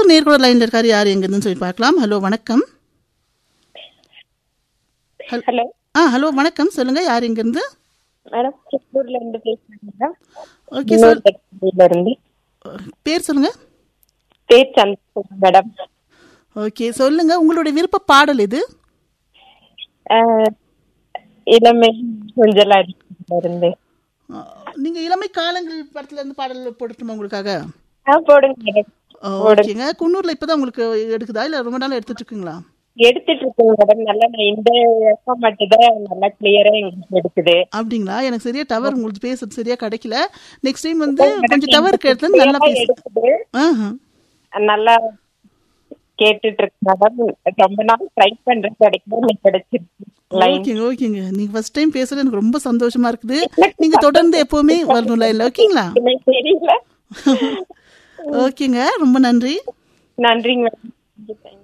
அடுத்த நேர்கூட லைன்ல இருக்காரு யார் எங்கிருந்துன்னு சொல்லி பார்க்கலாம் ஹலோ வணக்கம் ஹலோ ஆ ஹலோ வணக்கம் சொல்லுங்க யார் எங்கிருந்து மேடம் சித்தூர்ல இருந்து பேசுறேன் மேடம் ஓகே சொல் இன்னொரு இருந்து பேர் சொல்லுங்க பேர் சந்திரசேகர் மேடம் ஓகே சொல்லுங்க உங்களுடைய விருப்ப பாடல் இது ஆஹ், இளமை கொஞ்சலா இருந்து ஆ, நீங்க இளமை காலங்கள் படத்துல இருந்து பாடல் போடட்டுமா உங்களுக்காக ஆ போடுங்க மேடம் ஓகேங்க குன்னூர்ல இப்பதான் உங்களுக்கு எடுக்குதா இல்ல ரொம்ப நாள் எடுத்துட்டு இருக்குங்களா எடுத்துட்டு இருக்கேன் மேடம் நல்லா நான் இந்த எஃப்எம் மட்டும் தான் நல்லா கிளியரா எங்களுக்கு எடுக்குது அப்படிங்களா எனக்கு சரியா டவர் உங்களுக்கு பேசுறது சரியா கிடைக்கல நெக்ஸ்ட் டைம் வந்து கொஞ்சம் டவர் கிடைத்தது நல்லா clear ஆ பேசு எடுக்குது ஆஹா. நல்லா கேட்டுட்டு இருக்கு மேடம் ரொம்ப நாள் ட்ரை பண்றேன் கிடைக்கல எனக்கு கிடைச்சிருக்கு லைன் ஓகேங்க ஓகேங்க நீங்க ஃபர்ஸ்ட் டைம் பேசுறது எனக்கு ரொம்ப சந்தோஷமா இருக்குது நீங்க தொடர்ந்து எப்பவுமே வரணும்ல இல்ல ஓகேங்களா எனக்கு தெரியல ஓகேங்க ரொம்ப நன்றி நன்றிங்க மேடம்